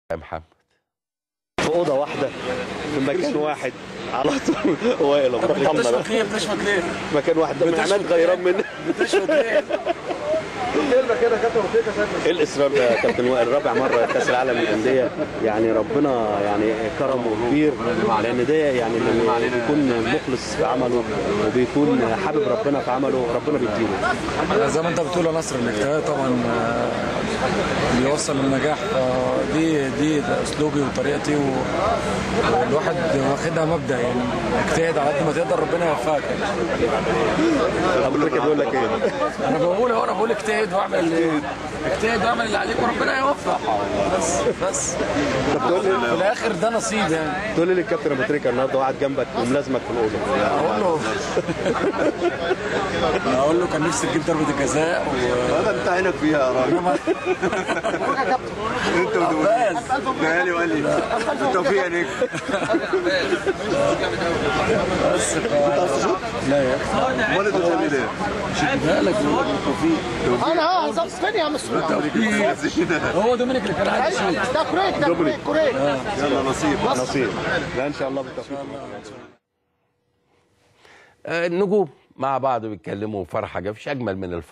يا محمد في اوضه واحده في مكان واحد على طول وائل الله يرحمه بقى. بتشفط ليه بتشفط ليه؟ مكان واحد ده عماد غيران منه بتشفط ليه؟ ايه الاصرار ده يا كابتن وائل رابع مره كاس العالم للانديه يعني ربنا يعني كرمه كبير لان ده يعني اللي بيكون مخلص في عمله وبيكون حابب ربنا في عمله ربنا بيديله زي ما انت بتقول يا نصر الاجتهاد طبعا آه، بيوصل للنجاح آه، دي دي ده اسلوبي وطريقتي و- والواحد واخدها مبدا يعني اجتهد على قد ما تقدر ربنا يوفقك ابو تريكه بيقول لك ايه انا بقول اهو انا بقول اجتهد واعمل اجتهد واعمل اللي عليك وربنا يوفق بس بس في الاخر ده نصيب يعني تقول لي للكابتن ابو تريكه النهارده قاعد جنبك وملازمك في الاوضه اقول له اقول له كان نفسي تجيب ضربه الجزاء و هذا انت عينك فيها يا راجل انت ودول بس لي وقال لي التوفيق يا نجم بس ف... لا يا اخي امال انت بتعمل ايه؟ بالك بقول لك التوفيق انا ها هزقت فين يا مصر هو دومينيك اللي كان عايز يشوط ده كوريك ده كوريك كوريك يلا نصيب نصيب لا ان شاء الله بالتوفيق آه، النجوم مع بعض بيتكلموا فرحه مفيش اجمل من الفرحه